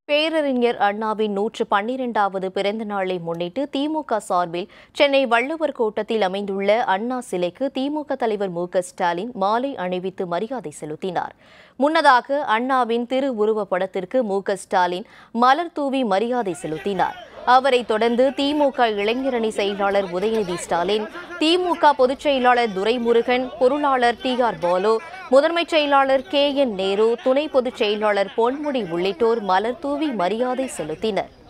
பேரறிஞர் அண்ணாவின் நூற்று பன்னிரெண்டாவது பிறந்த நாளை முன்னிட்டு திமுக சார்பில் சென்னை வள்ளுவர் கோட்டத்தில் அமைந்துள்ள அண்ணா சிலைக்கு திமுக தலைவர் மு க ஸ்டாலின் மாலை அணிவித்து மரியாதை செலுத்தினார் முன்னதாக அண்ணாவின் திருவுருவப் படத்திற்கு மு க ஸ்டாலின் மலர் தூவி மரியாதை செலுத்தினார் அவரைத் தொடர்ந்து திமுக இளைஞரணி செயலாளர் உதயநிதி ஸ்டாலின் திமுக பொதுச் செயலாளர் துரைமுருகன் பொருளாளர் டி ஆர் பாலு முதன்மைச் செயலாளர் கே என் நேரு துணை பொதுச் செயலாளர் பொன்முடி உள்ளிட்டோர் மலர் தூவி மரியாதை செலுத்தினர்